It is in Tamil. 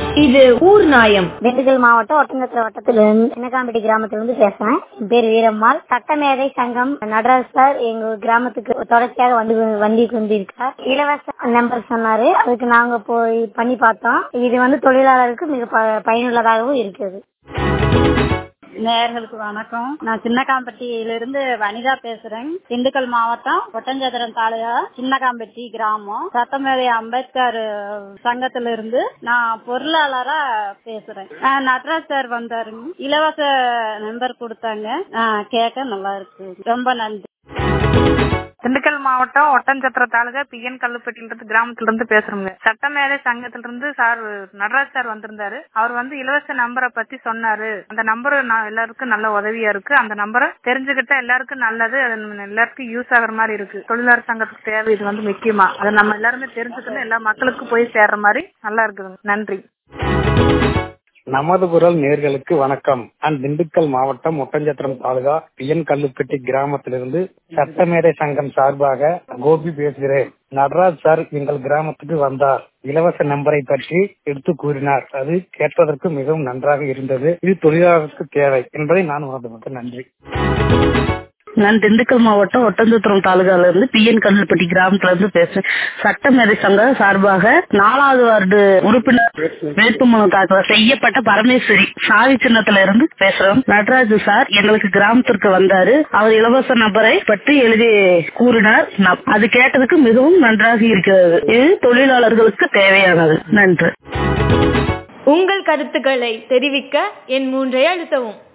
இது ஊர் நாயம் திண்டுக்கல் மாவட்டம் ஒட்டந்தத்திர வட்டத்திலிருந்து சின்னகாம்பட்டி கிராமத்திலிருந்து பேசுறேன் என் பேர் வீரம்மாள் சட்டமேதை சங்கம் நடராஜ் சார் எங்க கிராமத்துக்கு தொடர்ச்சியாக வந்து வந்து கொண்டிருக்கார் இலவச நம்பர் சொன்னாரு அதுக்கு நாங்க போய் பண்ணி பார்த்தோம் இது வந்து தொழிலாளருக்கு மிக ப- பயனுள்ளதாகவும் இருக்குது நேயர்களுக்கு வணக்கம் நான் சின்னகாம்பட்டியிலிருந்து வனிதா பேசுறேன் திண்டுக்கல் மாவட்டம் ஒட்டஞ்சத்திரம் தாலுகா சின்னகாம்பட்டி கிராமம் சட்டமேதை அம்பேத்கர் சங்கத்திலிருந்து நான் பொருளாளரா பேசுறேன் ஆஹ் நடராஜ் சார் வந்தாருங்க இலவச நம்பர் கொடுத்தாங்க ஆஹ் கேட்க நல்லா இருக்கு ரொம்ப நன்றி திண்டுக்கல் மாவட்டம் ஒட்டஞ்சத்திர தாலுகா பி என் கல்லுப்பட்டியிலிருந்து கிராமத்துல இருந்து பேசுறோங்க சட்டமேதை சங்கத்துல இருந்து சார் நடராஜ் சார் வந்திருந்தாரு அவர் வந்து இலவச நம்பரை பத்தி சொன்னாரு அந்த நம்பர் எல்லாருக்கும் நல்ல உதவியா இருக்கு அந்த நம்பரை தெரிஞ்சுக்கிட்டா எல்லாருக்கும் நல்லது அது எல்லாருக்கும் யூஸ் ஆகுற மாதிரி இருக்கு தொழிலாளர் சங்கத்துக்கு தேவை இது வந்து முக்கியமா அதை நம்ம எல்லாருமே தெரிஞ்சுக்கணும் எல்லா மக்களுக்கும் போய் சேர்ற மாதிரி நல்லா இருக்குதுங்க நன்றி நமது குரல் நேர்களுக்கு வணக்கம் நான் திண்டுக்கல் மாவட்டம் ஒட்டஞ்சத்திரம் தாலுகா பிஎன் கல்லுப்பட்டி கிராமத்திலிருந்து சட்டமேதை சங்கம் சார்பாக கோபி பேசுகிறேன் நடராஜ் சார் எங்கள் கிராமத்துக்கு வந்தார் இலவச நம்பரை பற்றி எடுத்து கூறினார் அது கேட்பதற்கு மிகவும் நன்றாக இருந்தது இது தொழிலாளருக்கு தேவை என்பதை நான் உணர்ந்து நன்றி நான் திண்டுக்கல் மாவட்டம் ஒட்டஞ்சத்திரம் தாலுகால இருந்து பி என் கல்லுப்பட்டி கிராமத்துல இருந்து பேசுறேன் சட்டமேதை சங்க சார்பாக நாலாவது வார்டு உறுப்பினர் வேட்புமனு தாக்கல் செய்யப்பட்ட பரமேஸ்வரி சாதி சின்னத்துல இருந்து பேசுறோம் நடராஜு சார் எங்களுக்கு கிராமத்திற்கு வந்தாரு அவர் இலவச நபரை பற்றி எழுதி கூறினார் நம்- அது கேட்டதுக்கு மிகவும் நன்றாக இருக்கிறது இது தொழிலாளர்களுக்கு தேவையானது நன்றி உங்கள் கருத்துக்களை தெரிவிக்க என் மூன்றை அழுத்தவும்